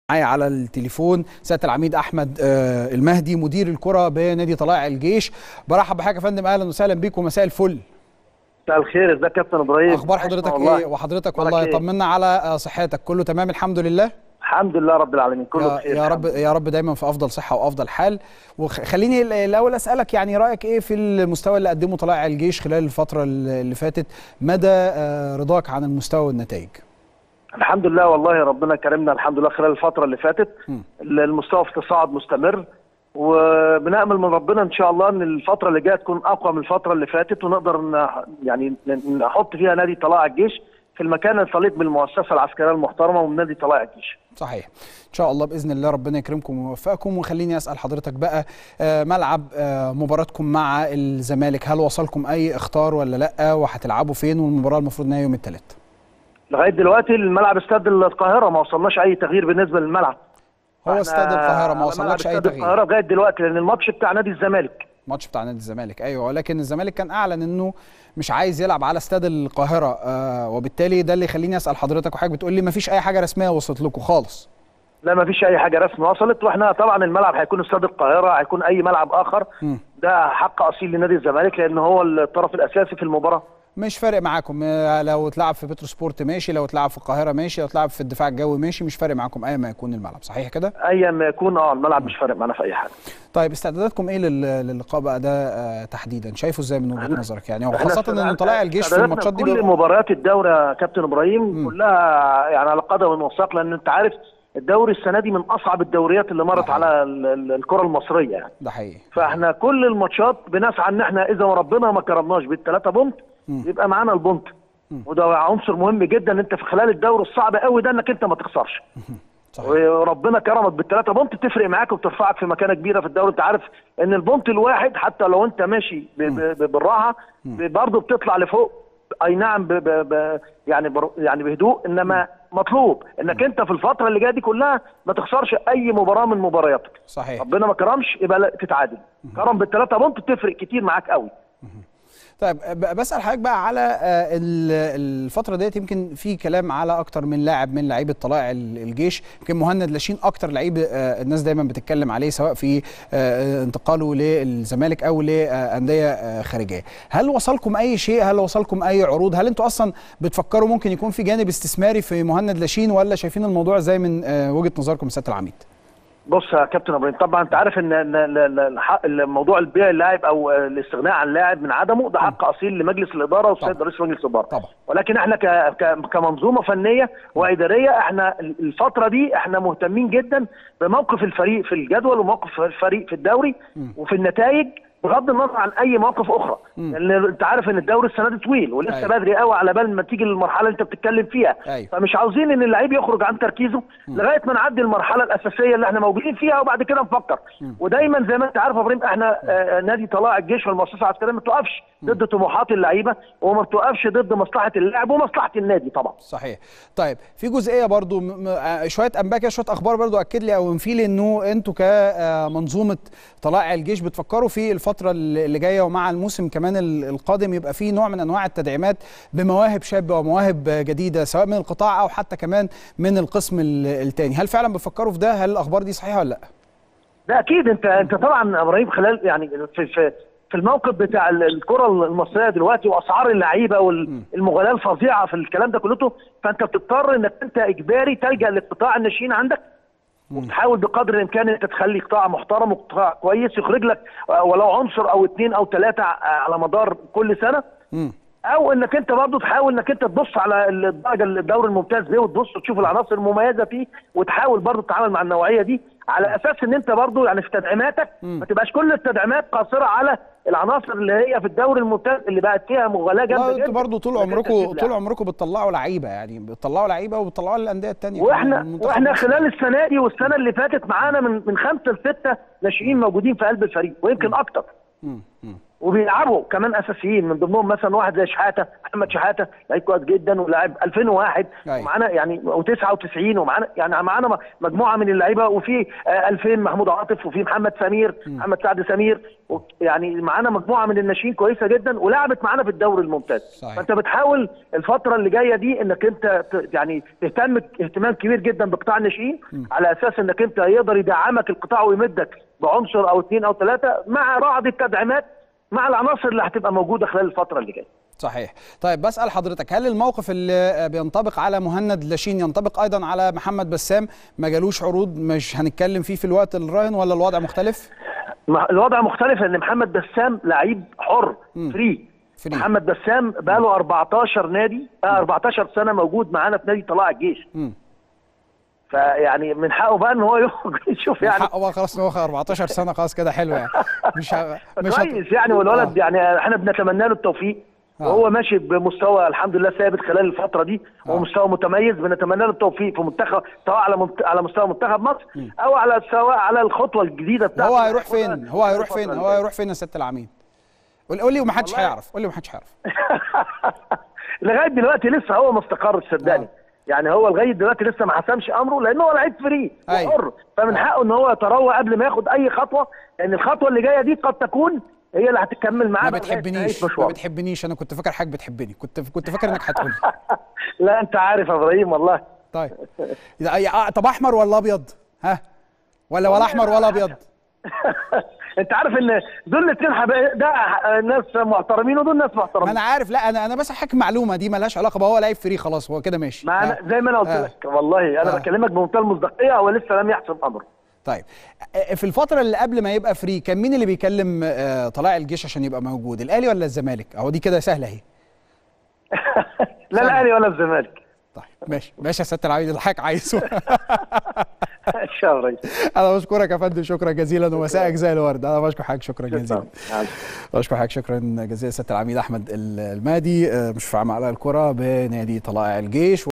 معايا على التليفون سياده العميد احمد آه، المهدي مدير الكره بنادي طلائع الجيش برحب بحضرتك يا فندم اهلا وسهلا بيك ومساء الفل مساء الخير ازيك يا كابتن ابراهيم اخبار حضرتك والله. ايه وحضرتك أخبارك والله إيه؟ طمنا على آه، صحتك كله تمام الحمد لله الحمد لله رب العالمين كله يا, بخير يا رب يا رب دايما في افضل صحه وافضل حال وخليني الاول اسالك يعني رايك ايه في المستوى اللي قدمه طلائع الجيش خلال الفتره اللي فاتت مدى آه، رضاك عن المستوى والنتائج الحمد لله والله ربنا كرمنا الحمد لله خلال الفتره اللي فاتت مم. المستوى في تصاعد مستمر وبنامل من ربنا ان شاء الله ان الفتره اللي جايه تكون اقوى من الفتره اللي فاتت ونقدر ن- يعني ن- نحط فيها نادي طلائع الجيش في المكان الطليق بالمؤسسه العسكريه المحترمه ومن نادي طلائع الجيش صحيح ان شاء الله باذن الله ربنا يكرمكم ويوفقكم وخليني اسال حضرتك بقى آه، ملعب آه، مباراتكم مع الزمالك هل وصلكم اي اختار ولا لا وهتلعبوا فين والمباراه المفروض انها يوم الثلاث لغايه دلوقتي الملعب استاد القاهره ما وصلناش اي تغيير بالنسبه للملعب هو إحنا استاد القاهره ما على وصلكش ملعب اي استاد تغيير القاهره لغايه دلوقتي لان الماتش بتاع نادي الزمالك ماتش بتاع نادي الزمالك ايوه ولكن الزمالك كان اعلن انه مش عايز يلعب على استاد القاهره آه وبالتالي ده اللي يخليني اسال حضرتك وحضرتك بتقول لي ما فيش اي حاجه رسميه وصلت لكم خالص لا ما فيش اي حاجه رسمي وصلت واحنا طبعا الملعب هيكون استاد القاهره هيكون اي ملعب اخر مم. ده حق اصيل لنادي الزمالك لان هو الطرف الاساسي في المباراه مش فارق معاكم آه، لو اتلعب في بترو سبورت ماشي لو اتلعب في القاهره ماشي لو اتلعب في الدفاع الجوي ماشي مش فارق معاكم اي ما يكون الملعب صحيح كده ايا ما يكون اه الملعب مش فارق معانا في اي حاجه طيب استعداداتكم ايه لل- للقاء بقى ده آه، تحديدا شايفه ازاي من وجهه نظرك يعني إحنا وخاصه ان استعداد- طلائع الجيش في استعداداتنا الماتشات دي كل بيبقى- مباريات الدوري يا كابتن ابراهيم كلها يعني على قدم وساق لان انت عارف الدوري السنه دي من اصعب الدوريات اللي مرت صحيح. على ال- ال- الكره المصريه يعني ده حقيقي فاحنا كل الماتشات بنسعى ان احنا اذا ربنا ما كرمناش بالثلاثه بونت يبقى معانا البونت وده عنصر مهم جدا ان انت في خلال الدوري الصعب قوي ده انك انت ما تخسرش صحيح وربنا كرمك بالثلاثه بونت تفرق معاك وبترفعك في مكانه كبيره في الدوري انت عارف ان البونت الواحد حتى لو انت ماشي ب- ب- ب- بالراحه برضه بتطلع لفوق اي نعم ب ب ب يعني بر يعني بهدوء انما مطلوب انك انت في الفتره اللي جايه دي كلها ما تخسرش اي مباراه من مبارياتك صحيح ربنا ما كرمش يبقى لا تتعادل كرم بالثلاثه بونت تفرق كتير معاك قوي طيب ب- بسأل حضرتك بقى على آه، ال- الفترة ديت يمكن في كلام على أكتر من لاعب من لعيبة طلائع ال- الجيش يمكن مهند لاشين أكتر لعيب آه، الناس دايما بتتكلم عليه سواء في آه، انتقاله للزمالك أو لأندية آه، خارجية هل وصلكم أي شيء هل وصلكم أي عروض هل أنتوا أصلا بتفكروا ممكن يكون في جانب استثماري في مهند لاشين ولا شايفين الموضوع زي من آه، وجهة نظركم سيادة العميد بص يا كابتن ابراهيم طبعا انت عارف ان إن ال- ال- الحق- الموضوع البيع اللاعب او الاستغناء عن لاعب من عدمه ده حق اصيل لمجلس الاداره والسيد طبعا. رئيس مجلس الاداره طبعا. ولكن احنا ك... ك... كمنظومه فنيه واداريه احنا الفتره دي احنا مهتمين جدا بموقف الفريق في الجدول وموقف الفريق في الدوري وفي النتائج بغض النظر عن اي مواقف اخرى لان انت عارف ان الدوري السنه دي طويل ولسه أيوة. بدري قوي على بال ما تيجي المرحله اللي انت بتتكلم فيها أيوة. فمش عاوزين ان اللعيب يخرج عن تركيزه لغايه ما نعدي المرحله الاساسيه اللي احنا موجودين فيها وبعد كده نفكر ودايما زي ما انت عارف يا ابراهيم احنا آه، نادي طلائع الجيش والمؤسسه العسكريه ما بتقفش ضد طموحات اللعيبه وما بتقفش ضد مصلحه اللاعب ومصلحه النادي طبعا صحيح طيب في جزئيه برضو م- م- آه، شويه انباء كده شويه اخبار برضو اكد لي او انفي لي انه انتوا كمنظومه طلائع الجيش بتفكروا في الفتره اللي جايه ومع الموسم كمان ال- القادم يبقى في نوع من انواع التدعيمات بمواهب شابه ومواهب جديده سواء من القطاع او حتى كمان من القسم الثاني هل فعلا بتفكروا في ده هل الاخبار دي صحيحه ولا لا ده اكيد انت انت طبعا يا ابراهيم خلال يعني في في في الموقف بتاع ال- الكره المصريه دلوقتي واسعار اللعيبه والمغالاه الفظيعه في الكلام ده كله فانت بتضطر انك انت اجباري تلجا لقطاع الناشئين عندك وتحاول بقدر الامكان انت تخلي قطاع محترم وقطاع كويس يخرج لك آه، ولو عنصر او اثنين او ثلاثه على مدار كل سنه مم. او انك انت برضه تحاول انك انت تبص على الدرجه الدوري الممتاز ده وتبص وتشوف العناصر المميزه فيه وتحاول برضه تتعامل مع النوعيه دي على اساس ان انت برضه يعني في تدعيماتك ما تبقاش كل التدعيمات قاصره على العناصر اللي هي في الدوري الممتاز اللي بقت فيها مغالاه جامده والله جدا انتوا برضو طول إنك أنت عمركم تجيب طول لاعب. عمركم بتطلعوا لعيبه يعني بتطلعوا لعيبه وبتطلعوا للانديه الثانيه واحنا واحنا خلال السنه دي والسنه اللي فاتت معانا من من خمسه لسته ناشئين موجودين في قلب الفريق ويمكن اكتر مم. مم. وبيلعبوا كمان اساسيين من ضمنهم مثلا واحد زي شحاته محمد شحاته لعيب كويس جدا ولاعب 2001 أيوة. ومعانا يعني و99 ومعانا يعني معانا مجموعه من اللعيبه وفي آه، 2000 محمود عاطف وفي محمد سمير محمد سعد سمير و- يعني معانا مجموعه من الناشئين كويسه جدا ولعبت معانا في الدوري الممتاز صحيح. فانت بتحاول الفتره اللي جايه دي انك انت ت- يعني تهتم اهتمام كبير جدا بقطاع الناشئين على اساس انك انت يقدر يدعمك القطاع ويمدك بعنصر او اثنين او ثلاثه مع بعض التدعيمات مع العناصر اللي هتبقى موجوده خلال الفتره اللي جايه صحيح طيب بسأل حضرتك هل الموقف اللي بينطبق على مهند لاشين ينطبق أيضا على محمد بسام ما جالوش عروض مش هنتكلم فيه في الوقت الراهن ولا الوضع مختلف؟ ما- الوضع مختلف ان محمد بسام لعيب حر فري فري. محمد بسام بقى له 14 نادي آه 14 سنه موجود معانا في نادي طلائع الجيش مم. فيعني من حقه بقى ان هو يخرج يشوف يعني حقه بقى خلاص إن هو 14 سنة خلاص كده حلو يعني مش ه... مش هت- كويس يعني والولد آه. يعني احنا بنتمنى له التوفيق آه. وهو ماشي بمستوى الحمد لله ثابت خلال الفتره دي آه. ومستوى متميز بنتمنى له التوفيق في منتخب سواء على منت... على مستوى منتخب مصر او على سواء على الخطوه الجديده بتاعته هو اللي هيروح هياخدها فين؟ هو هيروح الفترة فين؟ اللي هو جاية. هيروح فين يا ست العميد؟ قول قول لي ومحدش والله- هيعرف قول لي ومحدش هيعرف لغايه دلوقتي لسه هو ما استقرش صدقني آه. يعني هو لغايه دلوقتي لسه ما حسمش امره لان هو لعيب فري أيوة. وحر فمن حقه ان هو يتروى قبل ما ياخد اي خطوه لان الخطوه اللي جايه دي قد تكون هي اللي هتكمل معاه ما بقى لغاية بتحبنيش نهاية ما مشواره. بتحبنيش انا كنت فاكر حضرتك بتحبني كنت كنت فاكر انك هتقول لي لا انت عارف يا ابراهيم والله طيب إذا أي- آه، طب احمر ولا ابيض؟ ها؟ ولا ولا احمر ولا ابيض؟ انت عارف ان دول الاثنين حبايب ده ناس محترمين ودول ناس ما محترمين انا عارف لا انا انا بس حضرتك معلومه دي ملهاش علاقه بقى هو لعيب فري خلاص هو كده ماشي ما انا آه. زي ما انا قلت آه. لك والله انا آه. بكلمك بمنتهى المصداقيه هو لسه لم يحسم امره طيب آه، في الفتره اللي قبل ما يبقى فري كان مين اللي بيكلم آه، طلائع الجيش عشان يبقى موجود الاهلي ولا الزمالك اهو دي كده سهله اهي لا الاهلي ولا الزمالك طيب ماشي ماشي يا سياده العميد اللي حضرتك عايزه ان شاء الله انا بشكرك يا فندم شكرا جزيلا ومساءك زي الورد انا بشكر حضرتك شكرا جزيلا بشكر حضرتك شكرا جزيلا سياده العميد احمد المهدي آه، مشرف عام على الكره بنادي طلائع الجيش